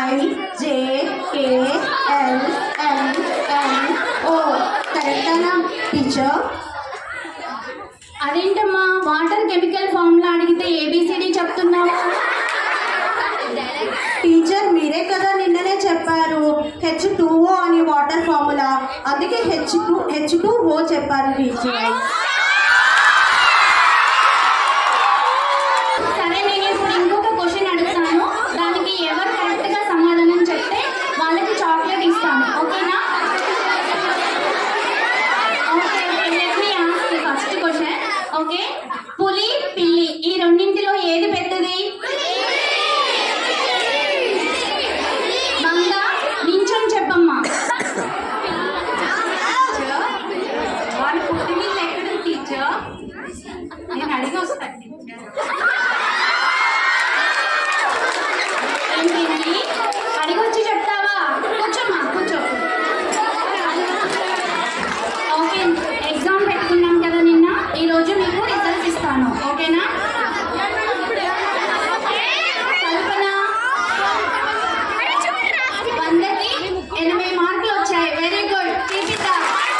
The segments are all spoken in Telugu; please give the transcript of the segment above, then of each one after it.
I J K L N ఎన్ ఓ కరెక్టేనా టీచర్ అదేంటమ్మా వాటర్ కెమికల్ ఫార్ములా అడిగితే ఏబిసిడి చెప్తున్నావు టీచర్ మీరే కదా నిన్ననే చెప్పారు హెచ్ టూ ఓ అని వాటర్ ఫార్ములా అందుకే H two H two O చెప్పారు టీచర్ సరే నేను ఇప్పుడు ఇంకొక క్వశ్చన్ అడుగుతాను దానికి ఎవరు కరెక్ట్ గా సమాధానం చెప్తే వాళ్ళకి చాక్లెట్ ఇస్తాను ఓకేనా okay let me ask first question okay పులి పిల్లి ఈ రెండింటిలో ఏది పెద్దది బంగా నించొని చెప్పమ్మా వాళ్ళు పుట్టినీళ్ళు ఎక్కడ టీచర్ నేను అడిగి వస్తాను టీచర్ ఏంటి అడిగొచ్చి చెప్తావా కూర్చోమ్మా కూర్చో ఓకే ఎగ్జామ్ పెట్టుకున్నాం కదా నిన్న ఈరోజు మీకు రిజల్ట్స్ ఇస్తాను ఓకేనా కల్పన వందకి ఎనభై మార్కులు వచ్చాయి వెరీ గుడ్ కీపిత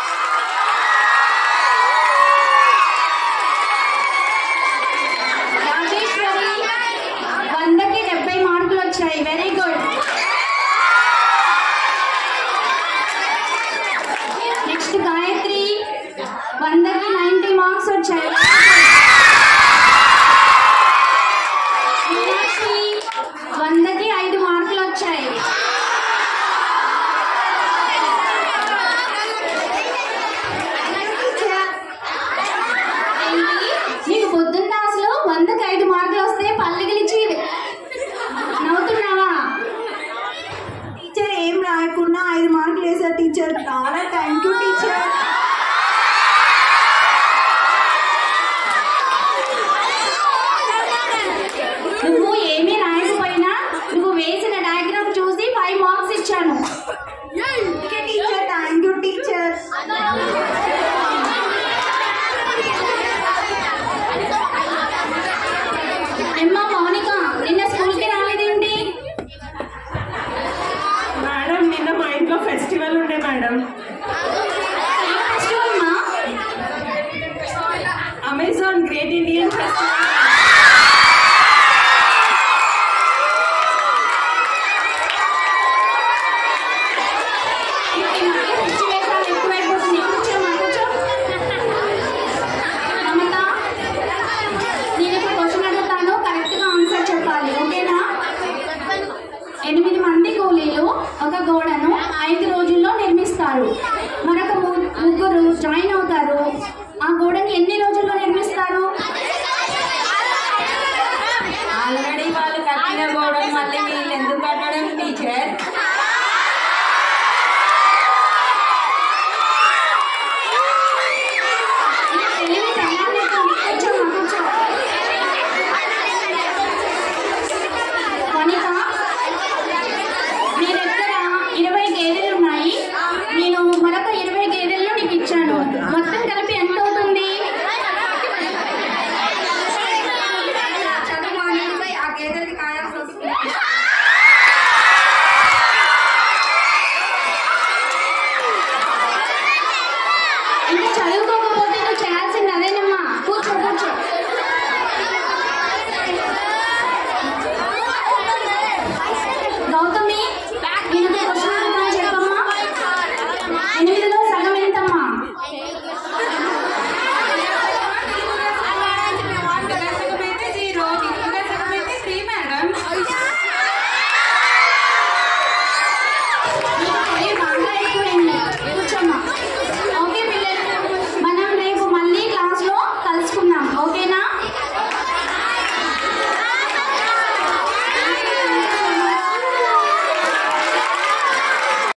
రాజేశ్వరి వందకి డెబ్బై మార్కులు వచ్చాయి వెరీ గుడ్ నెక్స్ట్ గాయత్రి వందకి నైంటీ మార్క్స్ వచ్చాయి మీనాక్షి వందకి ఐదు మార్కులు వచ్చాయి ఏంటి? నీకు పొద్దున్న క్లాసులో వందకి ఐదు మార్కులు వస్తే పల్లెగిలిచి నవ్వుతున్నావా టీచర్ ఏం రాయకుండా ఐదు మార్కులు వేసారు టీచర్ చాలా థ్యాంక్ యూ టీచర్ నువ్వు ఏమీ రాయకపోయినా నువ్వు వేసిన డయాగ్రామ్ చూసి ఫైవ్ మార్క్స్ ఇచ్చాను okay teacher thank you teacher అమ్మా మౌనిక నిన్న స్కూల్కి రాలేదేంటి మేడం నిన్న మా ఇంట్లో ఫెస్టివల్ ఉండే మేడం ఏం ఫెస్టివల్ అమ్మా అమెజాన్ గ్రేట్ ఇండియన్ ఫెస్టివల్ ఈ మధ్య పిచ్చి వేషాలు ఎక్కువైపోతున్నాయి కూర్చోమ్మా కూర్చో మమత నేను ఇప్పుడు క్వశ్చన్ అడుగుతాను కరెక్ట్గా ఆన్సర్ చెప్పాలి ఓకేనా ఎనిమిది మంది కూలీలు ఒక గోడను ఐదు రోజుల్లో నిర్మిస్తారు మరొక ము- ముగ్గురు జాయిన్ అవుతారు ఆ గోడని ఎన్ని రోజులు